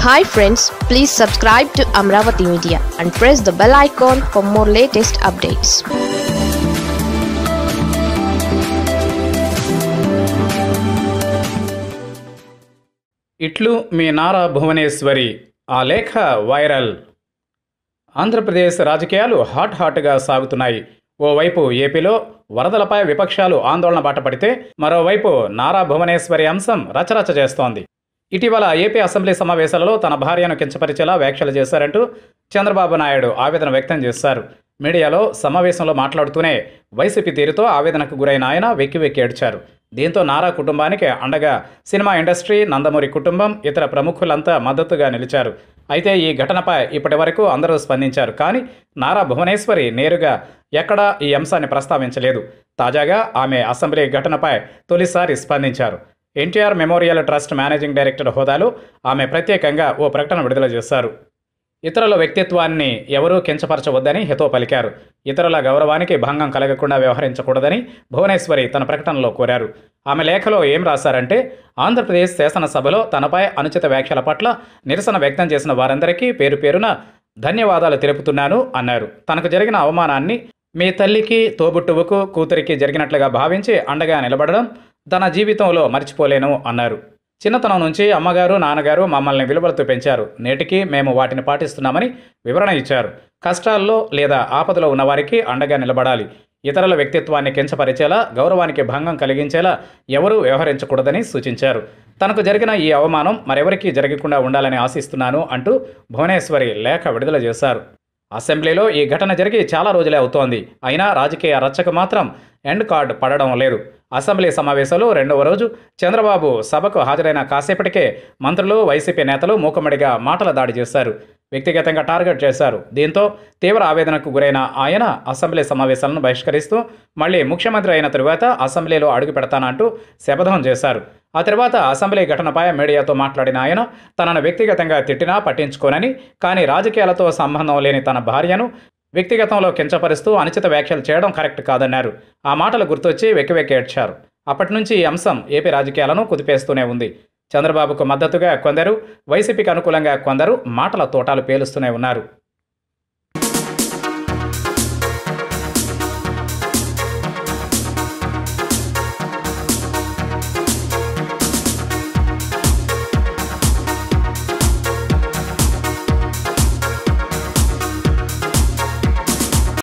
hi friends please subscribe to Amaravati media and press the bell icon for more latest updates ఇట్లు మీ నారా భువనేశ్వరి ఆ లేఖ viral Andhra Pradesh రాజకీయాలు hot హాట్గా సాగుతున్నాయి ఓవైపు ఏపీలో వరదలపై విపక్షాలు ఆందోళన బాటపడితే మరోవైపు నారా భువనేశ్వరి అంశం రచరచ చేస్తోంది ఇటీవల ఏపీ అసెంబ్లీ సమావేశాలలో తన భార్యను కించపరిచేలా వ్యాఖ్యలు చేశారంటూ చంద్రబాబు నాయుడు ఆవేదన వ్యక్తం చేశారు మీడియాలో సమావేశంలో మాట్లాడుతూనే వైసీపీ తీరుతో ఆవేదనకు గురైన ఆయన వెక్కి వెక్కి ఏడ్చారు దీంతో నారా కుటుంబానికి అండగా సినిమా ఇండస్ట్రీ నందమూరి కుటుంబం ఇతర ప్రముఖులంతా మద్దతుగా నిలిచారు అయితే ఈ ఘటనపై ఇప్పటి వరకు అందరూ స్పందించారు కానీ నారా భువనేశ్వరి నేరుగా ఎక్కడా ఈ అంశాన్ని ప్రస్తావించలేదు తాజాగా ఆమె అసెంబ్లీ ఘటనపై తొలిసారి స్పందించారు NTR memorial trust managing director హోదాలో ఆమె ప్రత్యేకంగా ఓ ప్రకటన విడుదల చేశారు ఇతరుల వ్యక్తిత్వాన్ని ఎవరూ కించపరచవద్దని హితో పలికారు ఇతరుల గౌరవానికి భంగం కలగకుండా వ్యవహరించకూడదని భువనేశ్వరి తన ప్రకటనలో కోరారు ఆమె లేఖలో ఏం రాశారంటే ఆంధ్రప్రదేశ్ శాసనసభలో తనపై అనుచిత వ్యాఖ్యల పట్ల నిరసన వ్యక్తం చేసిన వారందరికీ పేరు పేరున ధన్యవాదాలు తెలుపుతున్నాను అన్నారు తనకు జరిగిన అవమానాన్ని మీ తల్లికి తోబుట్టువుకు కూతురికి జరిగినట్లుగా భావించి అండగా నిలబడడం తన జీవితంలో మర్చిపోలేను అన్నారు చిన్నతనం నుంచి అమ్మగారు నాన్నగారు మమ్మల్ని విలువలతో పెంచారు నేటికి మేము వాటిని పాటిస్తున్నామని వివరణ ఇచ్చారు కష్టాల్లో లేదా ఆపదలో ఉన్నవారికి అండగా నిలబడాలి ఇతరుల వ్యక్తిత్వాన్ని కించపరిచేలా గౌరవానికి భంగం కలిగించేలా ఎవరూ వ్యవహరించకూడదని సూచించారు తనకు జరిగిన ఈ అవమానం మరెవరికీ జరగకుండా ఉండాలని ఆశిస్తున్నాను అంటూ భువనేశ్వరి లేఖ విడుదల చేశారు అసెంబ్లీలో ఈ ఘటన జరిగి చాలా రోజులే అవుతోంది అయినా రాజకీయ రచ్చకు మాత్రం ఎండ్ కార్డ్ పడడం లేదు అసెంబ్లీ సమావేశాలు రెండవ రోజు చంద్రబాబు సభకు హాజరైన కాసేపటికే మంత్రులు వైసీపీ నేతలు మూకమ్మడిగా మాటల దాడి చేశారు వ్యక్తిగతంగా టార్గెట్ చేశారు దీంతో తీవ్ర ఆవేదనకు గురైన ఆయన అసెంబ్లీ సమావేశాలను బహిష్కరిస్తూ మళ్ళీ ముఖ్యమంత్రి అయిన తరువాత అసెంబ్లీలో అడుగు పెడతానంటూ శపథం చేశారు ఆ తర్వాత అసెంబ్లీ ఘటనపై మీడియాతో మాట్లాడిన ఆయన తనను వ్యక్తిగతంగా తిట్టినా పట్టించుకోనని కానీ రాజకీయాలతో సంబంధం లేని తన భార్యను వ్యక్తిగతంలో కించపరుస్తూ అనుచిత వ్యాఖ్యలు చేయడం కరెక్ట్ కాదన్నారు ఆ మాటలు గుర్తొచ్చి వెక్కి వెక్కి ఏడ్చారు అప్పటి నుంచి ఈ అంశం ఏపీ రాజకీయాలను కుదిపేస్తూనే ఉంది చంద్రబాబుకు మద్దతుగా కొందరు వైసీపీకి అనుకూలంగా కొందరు మాటల తోటాలు పేలుస్తూనే ఉన్నారు